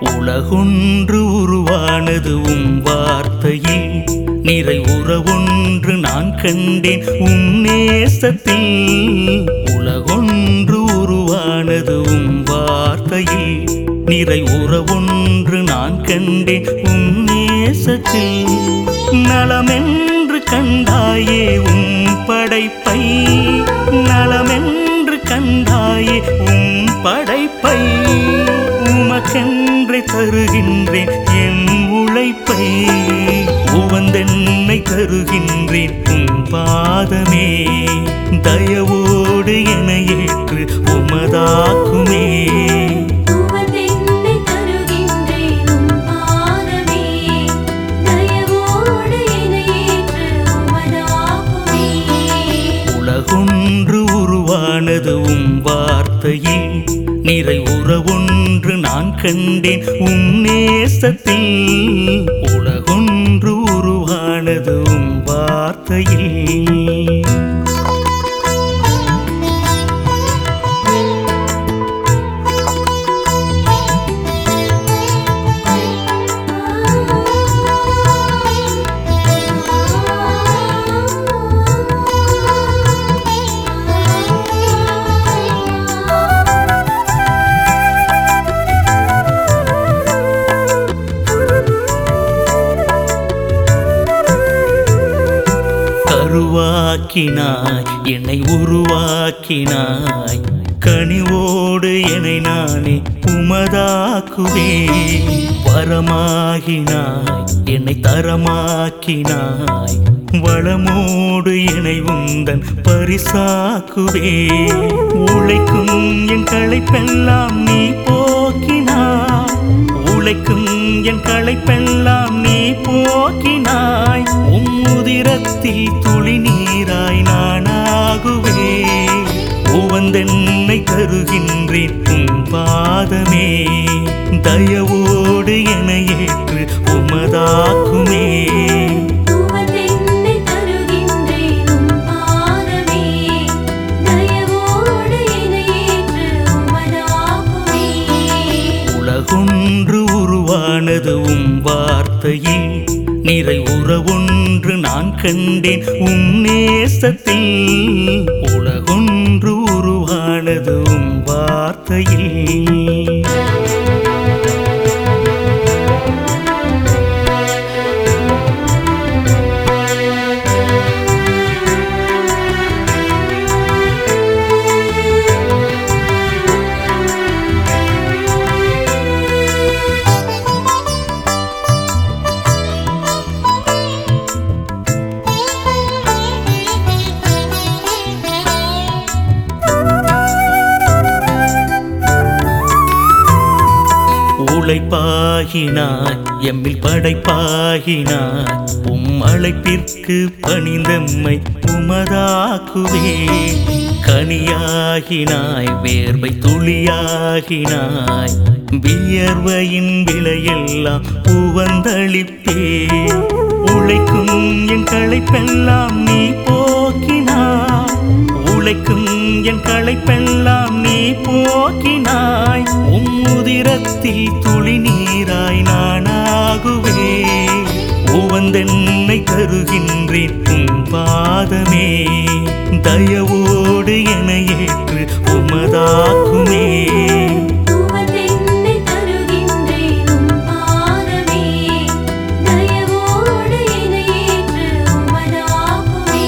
உலகொன்று உருவானது உம் வார்த்தையில் நிறை உறவொன்று நான் கண்டேன் உம் நேசத்தில் உலகொன்று உருவானது உம் வார்த்தையில் நிறை உறவொன்று நான் கண்டேன் உம் நேசத்தில் நலமென்று கண்டாயே உம் படைப்பை நலமென்று கண்டாயே உம் படைப்பை உமக்கென்று தருகின்றேன் என் உழைப்பை உவந்தென்னை தருகின்றேன் உம் பாதமே தயவோடு என ஏற்று உமதாக்குமே உமதென்னை தருகின்றேன் உம் பாதமே தயவோடு என்னை ஏற்று உமதாக்குமே உலகொன்று உருவானது உம் வார்த்தையில் நிறை உறவொன்று நான் கண்டேன் உம் நேசத்தில் உலகொன்று உருவானது உம் வார்த்தையில் கருவாக்கினாய் என்னை உருவாக்கினாய் கனிவோடு என்னை நானே உமதாக்குவேன் வரமாகினாய் என்னை தரமாக்கினாய் வளமோடு என்னை உந்தன் பரிசாக்குவே உழைக்கும் என் களைப்பெல்லாம் நீ போக்கினாய் உழைக்கும் என் களைப்பெல்லாம் நீ போக்கினாய் உம் உதிரத்தில் துளி நீராய் நானாகுவே உவந்தென்னை தருகின்றேன் உம் பாதமே தயவோடு என ஏற்று உமதாக்குமே உமதென்னை தருகின்றேன் உம் பாதமே தயவோடு என்னை ஏற்று உமதாக்குமே உலகொன்று உருவானது உம் வார்த்தையில் நிறை உறவொன்று நான் கண்டேன் உம் நேசத்தில் உலகொன்று உருவானது உம் வார்த்தையில் உழைப்பாகினாய் எம்மில் படைப்பாகினாய் உம் அழைப்பிற்கு பணிந்தம்மை உமதாக்குவே கனியாகினாய் வேர்வை துளியாகினாய் வியர்வையின் விலையெல்லாம் உவந்தளிப்பே உழைக்கும் என் களைப்பெல்லாம் நீ போக்கினாய் உழைக்கும் என் களைப்பெல்லாம் நீ போக்கினாய் உம் உதிரத்தில் துளி நீராய் நானாகுவே உவந்தென்னை தருகின்றேன் உம் பாதமே தயவோடு என ஏற்று உமதாக்குமே உமதென்னை தருகின்றேன் உம் பாதமே தயவோடு என்னை ஏற்று உமதாக்குமே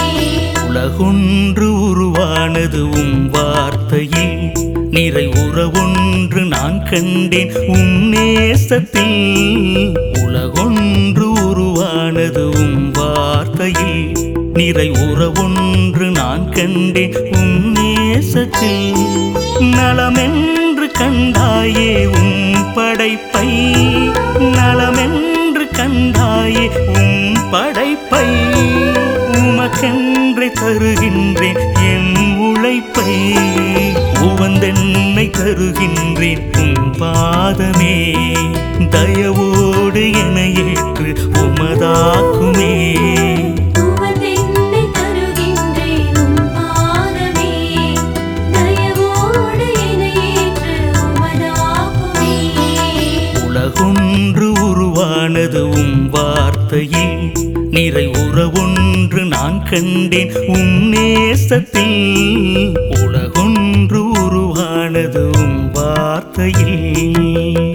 உலகொன்று உருவானது உம் வார்த்தையில் நிறை உறவொன்று நான் கண்டேன் உம் நேசத்தில் உலகொன்று உருவானது உம் வார்த்தையில் நிறை உறவொன்று நான் கண்டேன் உம் நேசத்தில் நலமென்று கண்டாயே உம் படைப்பை நலமென்று கண்டாயே உம் படைப்பை உமக்கென்று தருகின்றேன் என் உழைப்பை உவந்தென்னை தருகின்றேன் உம் பாதமே தயவோடு என ஏற்று உமதாக்குமே உமதென்னை தருகின்றேன் உம் பாதமே தயவோடு என்னை ஏற்று உமதாக்குமே ஒன்று நான் கண்டேன் உம் நேசத்தில் உலகொன்று உருவானது உம் வார்த்தையில்